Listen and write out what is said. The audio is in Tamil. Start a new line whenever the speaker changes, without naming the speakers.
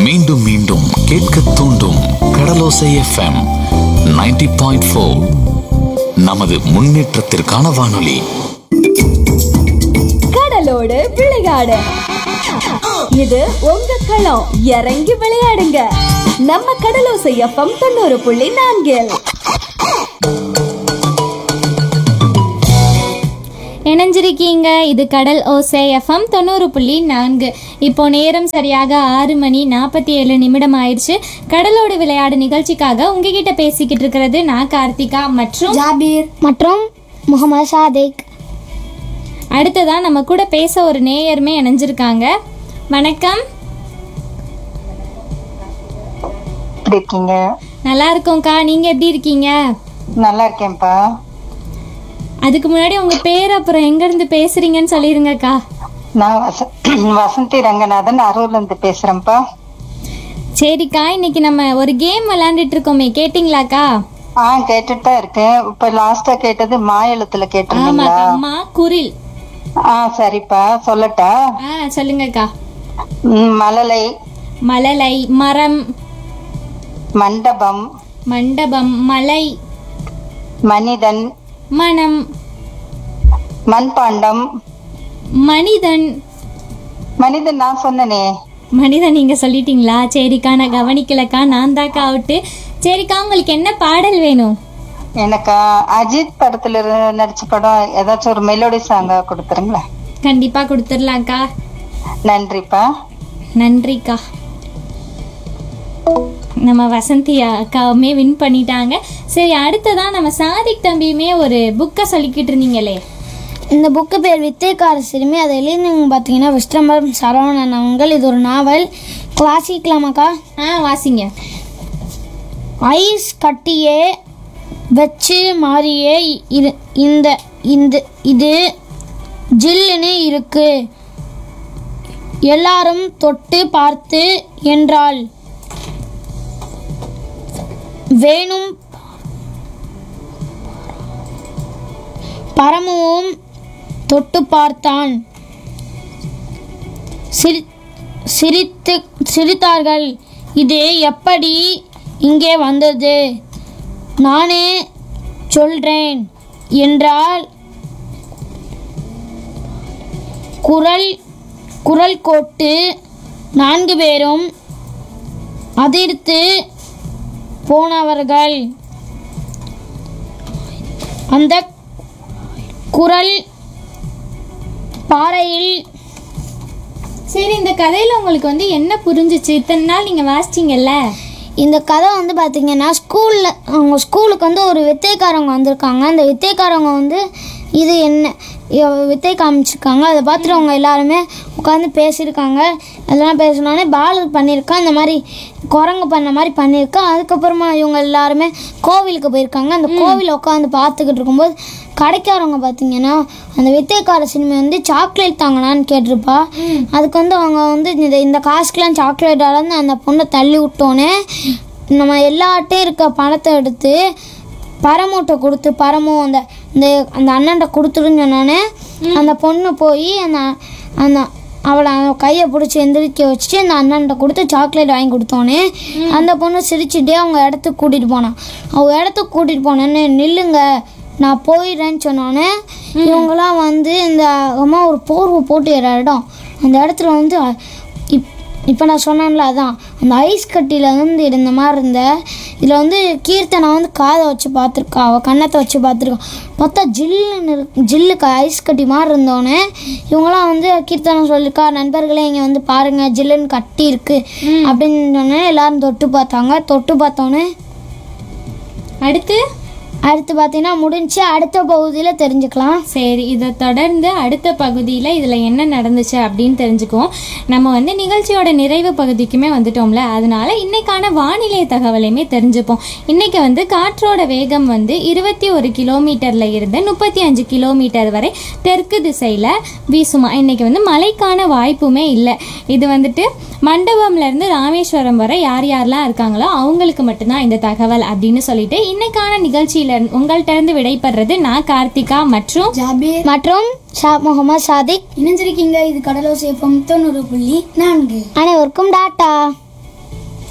மீண்டும் மீண்டும் கேட்க தூண்டும் கடலோசை எஃப்எம் 90.4 பாயிண்ட் ஃபோர் நமது முன்னேற்றத்திற்கான வானொலி
கடலோடு விளையாடு இது உங்க களம் இறங்கி விளையாடுங்க நம்ம கடலோசை எஃப்எம் தொண்ணூறு புள்ளி நான்கில்
இணைஞ்சிருக்கீங்க இது கடல் ஓசை எஃப்எம் தொண்ணூறு புள்ளி நான்கு இப்போ நேரம் சரியாக ஆறு மணி நாற்பத்தி ஏழு நிமிடம் ஆயிடுச்சு கடலோடு விளையாடு நிகழ்ச்சிக்காக உங்ககிட்ட பேசிக்கிட்டு இருக்கிறது நான் கார்த்திகா மற்றும்
ஜாபீர் மற்றும் முகமது சாதிக்
அடுத்ததா நம்ம கூட பேச ஒரு நேயருமே இணைஞ்சிருக்காங்க வணக்கம்
எப்படி இருக்கீங்க
நல்லா இருக்கோம்க்கா நீங்க எப்படி இருக்கீங்க
நல்லா இருக்கேன்ப்பா
அதுக்கு முன்னாடி உங்க பேர் அப்புறம் எங்க இருந்து பேசுறீங்கன்னு சொல்லிருங்கக்கா
நான் வச வசந்தி ரங்கநாதன் அரூர்ல இருந்து பேசுறேன்ப்பா
சரிக்கா இன்னைக்கு நம்ம ஒரு கேம் விளையாண்டுட்டு இருக்கோமே கேட்டிங்களாக்கா
ஆ கேட்டுட்டு தான் இருக்கேன் இப்ப லாஸ்டா கேட்டது மாயெழுத்துல கேட்டிருந்தீங்களா
ஆமாக்கா மா குரில்
ஆ சரிப்பா சொல்லட்டா
ஆ சொல்லுங்கக்கா
ம், மழலை
மழலை மரம்
மண்டபம்
மண்டபம் மலை
மனிதன்
மனம்
மண்பாண்டம்
மனிதன்
மனிதன் நான் சொன்னனே
மனிதன் நீங்க சொல்லிட்டீங்களா சரிக்கா நான் கவனிக்கலக்கா நான் தாக்கா அவுட்டு சரிக்கா உங்களுக்கு என்ன பாடல் வேணும்
எனக்கு அஜித் படத்துல இரு- நடிச்ச படம் ஏதாச்சும் ஒரு மெலோடி சாங்கா கொடுத்துருங்களேன்
கண்டிப்பா கொடுத்துடலாம்க்கா
நன்றிப்பா
நன்றிக்கா நம்ம வசந்தி அக்காவுமே வின் பண்ணிட்டாங்க சரி அடுத்ததான் நம்ம சாதிக் தம்பியுமே ஒரு புக்கை சொல்லிக்கிட்டு இருந்தீங்களே
இந்த புக்கு பேர் வித்தைக்கார சிறுமி அதை எழுதினவங்க பார்த்தீங்கன்னா விஷ்டம்பரம் சரவணன் அவங்கள் இது ஒரு நாவல் வாசிக்கலாமாக்கா
ஆ வாசிங்க
ஐஸ் கட்டியே வச்சு மாறியே இது இந்த இந்த இது ஜில்லுன்னு இருக்கு எல்லாரும் தொட்டு பார்த்து என்றால் வேணும் பரமுவும் தொட்டு பார்த்தான் சிரி சிரித்து சிரித்தார்கள் இது எப்படி இங்கே வந்தது நானே சொல்றேன் என்றால் குரல் குரல் கோட்டு நான்கு பேரும் அதிர்த்து போனவர்கள் அந்த குரல் பாறையில்
சரி இந்த கதையில உங்களுக்கு வந்து என்ன புரிஞ்சுச்சு இத்தனை நாள் நீங்க வாசிச்சீங்கல்ல
இந்த கதை வந்து பார்த்தீங்கன்னா ஸ்கூலில் அவங்க ஸ்கூலுக்கு வந்து ஒரு வித்தைக்காரவங்க வந்திருக்காங்க அந்த வித்தைக்காரவங்க வந்து இது என்ன இவ- வித்தை காமிச்சிருக்காங்க அதை பார்த்துட்டு அவங்க எல்லாருமே உட்காந்து பேசியிருக்காங்க அதெல்லாம் பேசினோடனே பாலு பண்ணியிருக்கான் இந்த மாதிரி குரங்கு பண்ண மாதிரி பண்ணியிருக்கான் அதுக்கப்புறமா இவங்க எல்லாருமே கோவிலுக்கு போயிருக்காங்க அந்த கோவிலில் உட்காந்து பார்த்துக்கிட்டு இருக்கும்போது கடைக்காரவங்க பார்த்தீங்கன்னா அந்த வித்தைக்கார சினிமா வந்து சாக்லேட் தாங்களான்னு கேட்டிருப்பா அதுக்கு வந்து அவங்க வந்து இந்த இந்த காசுக்கெலாம் சாக்லேட் அளந்து அந்த பொண்ணை தள்ளி விட்டோன்னே நம்ம எல்லாட்டையும் இருக்க பணத்தை எடுத்து பரமூட்டை கொடுத்து பரமு அந்த இந்த அந்த அண்ணன்ட்ட கொடுத்துருன்னு சொன்னோன்னே அந்த பொண்ணு போய் அந்த அந்த அவளை அவன் கையை பிடிச்சி எந்திரிக்க வச்சுட்டு அந்த அண்ணன்ட்ட கொடுத்து சாக்லேட் வாங்கி கொடுத்தோன்னே அந்த பொண்ணு சிரிச்சுட்டே அவங்க இடத்துக்கு கூட்டிகிட்டு போனான் அவங்க இடத்துக்கு கூட்டிகிட்டு போனோன்னே நில்லுங்க நான் போயிடுறேன்னு சொன்னோன்னே இவங்கெல்லாம் வந்து இந்த அம்மா ஒரு போர்வை போட்டு ஏற இடம் அந்த இடத்துல வந்து அ- இப் இப்போ நான் சொன்னேன்ல அதான் அந்த ஐஸ் கட்டியில் வந்து இருந்த மாதிரி இருந்த இதில் வந்து கீர்த்தனை வந்து காதை வச்சு பார்த்துருக்கா அவள் கன்னத்தை வச்சு பார்த்துருக்கா பார்த்தா ஜில்லுன்னு இருக்கு ஜில்லுக்கு ஐஸ் கட்டி மாதிரி இருந்தோடனே இவங்களாம் வந்து கீர்த்தனை சொல்லியிருக்கா நண்பர்களே இங்கே வந்து பாருங்கள் ஜில்லுன்னு கட்டி இருக்கு அப்படின்னு சொன்னோன்னே எல்லாரும் தொட்டு பார்த்தாங்க தொட்டு பார்த்தோன்னே
அடுத்து
அடுத்து பார்த்தீங்கன்னா முடிஞ்சு அடுத்த பகுதியில் தெரிஞ்சுக்கலாம்
சரி இதை தொடர்ந்து அடுத்த பகுதியில் இதில் என்ன நடந்துச்சு அப்படின்னு தெரிஞ்சுக்குவோம் நம்ம வந்து நிகழ்ச்சியோட நிறைவு பகுதிக்குமே வந்துட்டோம்ல அதனால இன்னைக்கான வானிலை தகவலையுமே தெரிஞ்சுப்போம் இன்னைக்கு வந்து காற்றோட வேகம் வந்து இருபத்தி ஒரு கிலோமீட்டர்ல இருந்து முப்பத்தி அஞ்சு கிலோமீட்டர் வரை தெற்கு திசையில் வீசுமா இன்னைக்கு வந்து மழைக்கான வாய்ப்புமே இல்லை இது வந்துட்டு மண்டபம்ல இருந்து ராமேஸ்வரம் வரை யார் யாரெல்லாம் இருக்காங்களோ அவங்களுக்கு மட்டும்தான் இந்த தகவல் அப்படின்னு சொல்லிட்டு இன்னைக்கான நிகழ்ச்சியில இருந்து- உங்கள்ட்ட இருந்து விடைபெறுறது நான் கார்த்திகா மற்றும்
ஜாபீர் மற்றும் ஷா முகமது சாதிக் இணைஞ்சிருக்கீங்க இது கடலோசை தொண்ணூறு புள்ளி நான்கு அனைவருக்கும் டாட்டா